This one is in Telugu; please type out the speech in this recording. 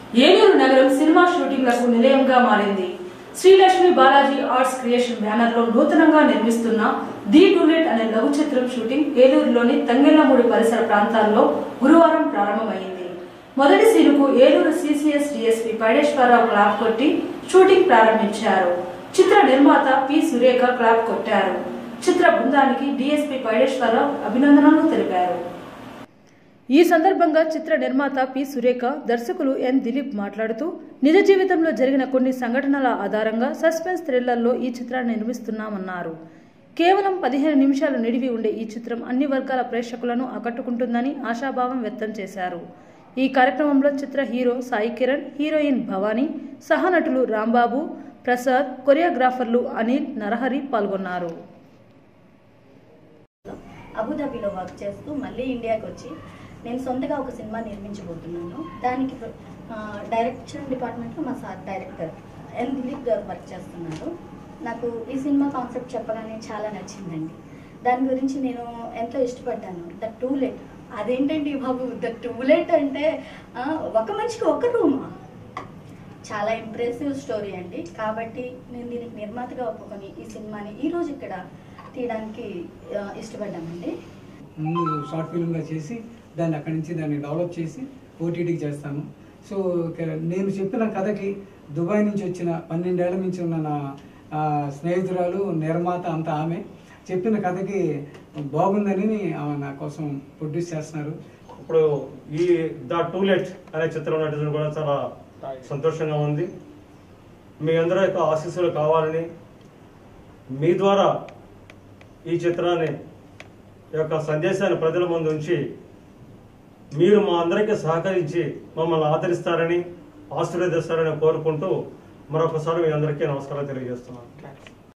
ఏలూరు నగరం సినిమా షూటింగ్లకు నిలయంగా మారింది Srilakshmi Balaji arts creation banner లో నూతనంగా నిర్మిస్తున్న ది టూలెట్ అనే లఘు చిత్రం షూటింగ్ ఏలూరులోని తంగెళ్లమూడి పరిసర ప్రాంతాల్లో గురువారం ప్రారంభమైంది మొదటి సీనుకు Eluru CCS DSP Paideswararao clap కొట్టి షూటింగ్ ప్రారంభించారు చిత్ర నిర్మాత పి సురేఖ క్లాప్ కొట్టారు చిత్ర బృందానికి డిఎస్పీ పైడేశ్వరరావు అభినందనలు తెలిపారు ఈ సందర్భంగా చిత్ర నిర్మాత పి సురేఖ దర్శకులు ఎన్ దిలీప్ మాట్లాడుతూ నిజ జీవితంలో జరిగిన కొన్ని సంఘటనల ఆధారంగా సస్పెన్స్ థ్రిల్లర్లో ఈ చిత్రాన్ని నిర్మిస్తున్నామన్నారు కేవలం పదిహేను నిమిషాలు నిడివి ఉండే ఈ చిత్రం అన్ని వర్గాల ప్రేక్షకులను ఆకట్టుకుంటుందని ఆశాభావం వ్యక్తం చేశారు ఈ కార్యక్రమంలో చిత్ర హీరో సాయి కిరణ్ హీరోయిన్ భవానీ సహనటులు రాంబాబు ప్రసాద్ కొరియోగ్రాఫర్లు అనిల్ నరహరి పాల్గొన్నారు అబుదాబిలో వర్క్ చేస్తూ మళ్ళీ ఇండియాకి వచ్చి నేను సొంతగా ఒక సినిమా నిర్మించబోతున్నాను దానికి ఆ, డైరెక్షన్ డిపార్ట్మెంట్లో మా సార్ డైరెక్టర్ ఎన్ దిలీప్ గారు వర్క్ చేస్తున్నారు నాకు ఈ సినిమా కాన్సెప్ట్ చెప్పగానే చాలా నచ్చిందండి దాని గురించి నేను ఎంతో ఇష్టపడ్డాను ద టూలెట్ అదేంటండి బాబు ద టూలెట్ అంటే ఆ, ఒక మనిషికి ఒక రూమా చాలా ఇంప్రెసివ్ స్టోరీ అండి కాబట్టి నేను దీనికి నిర్మాతగా ఒప్పుకొని ఈ సినిమాని ఈ రోజు ఇక్కడ తీయడానికి ఆ, ఇష్టపడ్డామండి ముందు షార్ట్ ఫిల్మ్గా చేసి దాన్ని అక్కడి నుంచి దాన్ని డెవలప్ చేసి ఓటీటీకి చేస్తాను సో ఇక నేను చెప్పిన కథకి దుబాయ్ నుంచి వచ్చిన పన్నెండేళ్ల నుంచి ఉన్న నా ఆ, స్నేహితురాలు నిర్మాత అంతా ఆమె చెప్పిన కథకి బాగుందని ఆమె నా కోసం ప్రొడ్యూస్ చేస్తున్నారు ఇప్పుడు ఈ ద టూలెట్ అనే చిత్రం నటించడం కూడా చాలా సంతోషంగా ఉంది మీ అందరూ యొక్క ఆశీస్సులు కావాలని మీ ద్వారా ఈ చిత్రాన్ని ఈ యొక్క సందేశాన్ని ప్రజల ముందు ఉంచి మీరు మా అందరికీ సహకరించి మమ్మల్ని ఆదరిస్తారని ఆశీర్వదిస్తారని కోరుకుంటూ మరొకసారి మీ అందరికీ నమస్కారం తెలియజేస్తున్నాను